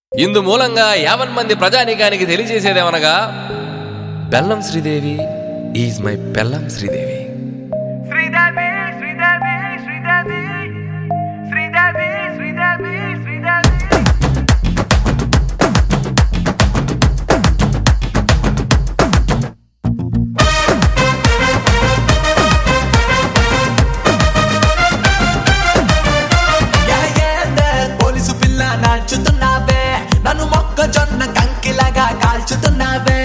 ఇందు మూలంగా యావన్ మంది ప్రజానీకానికి తెలియజేసేదేమనగా బెల్లం శ్రీదేవి ఈజ్ మై బెల్లం శ్రీదేవి శ్రీదేవి శ్రీదేవి శ్రీదేవి శ్రీదేవి శ్రీదేవి శ్రీదేవి ఎలగేందే పోలీసు పిల్ల నాచుతున్నావే నన్ను మొక్కజొన్న కంకిలాగా కాల్చుతున్నావే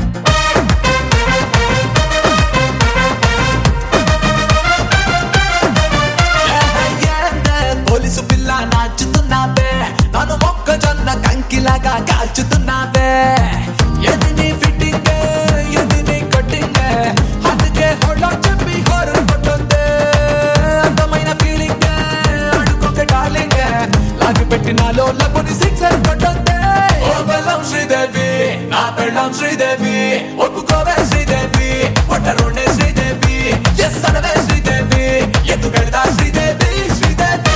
ఎలగేందే పోలీసు పిల్ల నాచుతున్నావే నన్ను మొక్కజొన్న కంకిలాగా కాల్చుతున్నావే ఎది నీ ఫిట్టింగ్ ఎది నీ కట్టింగ్ అందుకే హోళ్ళో చెప్పి హోరు కొట్టుందే అందమైన ఫీలింగ్ అడుగుకే డార్లింగ్ లాగి పెట్టినాలో లబ్బుని సిక్సర్ కొట్టుందే ఓ బెల్లం శ్రీదేవి నా పెళ్ళం శ్రీదేవి ఒప్పుకోవే శ్రీదేవి ఒట్టరుండే శ్రీదేవి ఎస్ అనవే శ్రీదేవి ఎందుకెళ్తా Sridevi Sridevi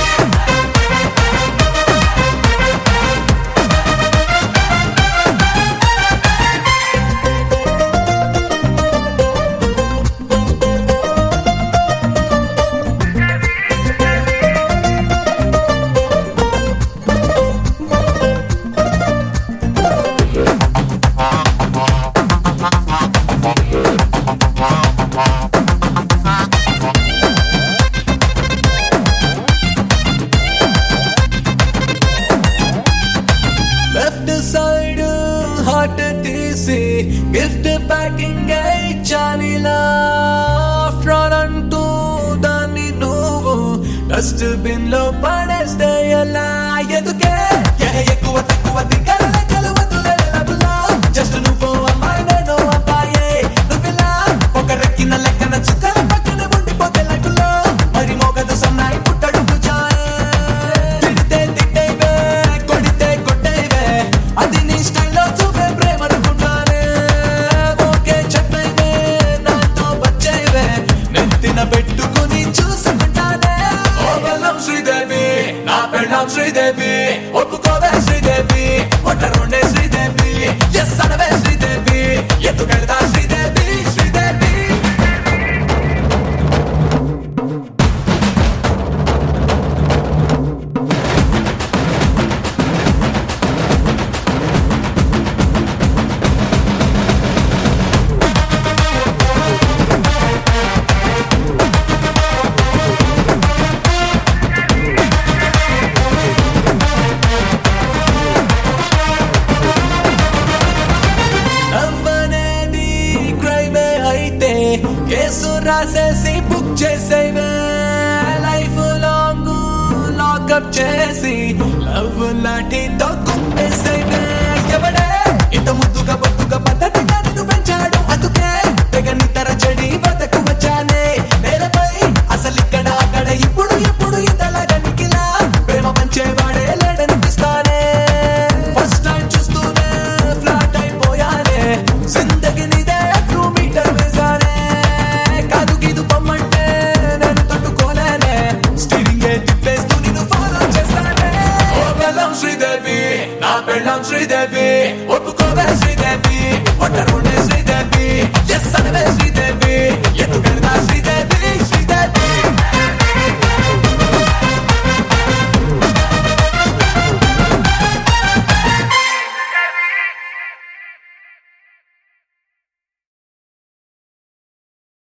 left side heart తీసి గిఫ్ట్ ప్యాకింగ్ ఇచ్చానిలా ఫ్రాడ్ అంటూ దాన్ని నువ్వు డస్ట్ బిన్ లో పడేస్తే ఎలా ఎందుకే ఏ ఎక్కువ తక్కువ దిగల లెక్కలు వద్దులేలా జస్ట్ నువ్వు అమ్మాయి నేను అబ్బాయే నువ్విలా ఒక రెక్కిన లెక్కన చుక్కల పక్కన ఉండిపోతే లైఫ్ లో మరి మోగదు సన్నాయి పుట్టడు భుజాయే తిడితే తిట్టేవే కొడితే కొట్టేవే అది నీ స్టైల్లో చూపే ప్రేమ అనుకుంటానే ఓకే చెప్పేవే నాతో వచ్చేవే నెత్తిన పెట్టుకుని చూసుకుంటానే ఓ బెల్లం శ్రీదేవి నా పెళ్ళం శ్రీదేవి ఒప్పుకోవే శ్రీదేవి ఒట్టరుండే శ్రీదేవి ఎస్ అనవే శ్రీదేవి ఎందుకెళ్తా శ్రీదేవి శ్రీదేవి నవ్వనేది క్రైమే అయితే కేసు రాసేసి బుక్ చేసేవే లైఫ్ లాంగ్ లాకప్ చేసి లవ్ లాఠీతో కుప్పేసేవే ఎవడే ఇంత ముద్దుగా బొద్దుగా పద్ధతిగా నిన్ను పెంచాడు అందుకే తెగ నిద్ర చెడి బతకు వచ్చానే నేలపై అసలు ఇక్కడ అక్కడ ఇప్పుడు ఎప్పుడు ఇంతలాగా నిఖిలా ప్రేమ పంచేవాడే లేడనిపిస్తానే ఫస్ట్ టైం చూస్తూనే ఫ్లాట్ అయిపోయానే జిందగి నీదే టూ మీటర్ వేసానే కాదు గీదు పొమ్మంటే నేను తట్టుకోలేనే స్టీరింగ్ తిప్పేస్తూ నిన్ను ఫాలో చేస్తానే ఓ బెల్లం శ్రీదేవి నా పెళ్ళం శ్రీదేవి ఒప్పుకోవే శ్రీదేవి ఒట్టరుండే శ్రీదేవి ఎస్ అనవే శ్రీదేవి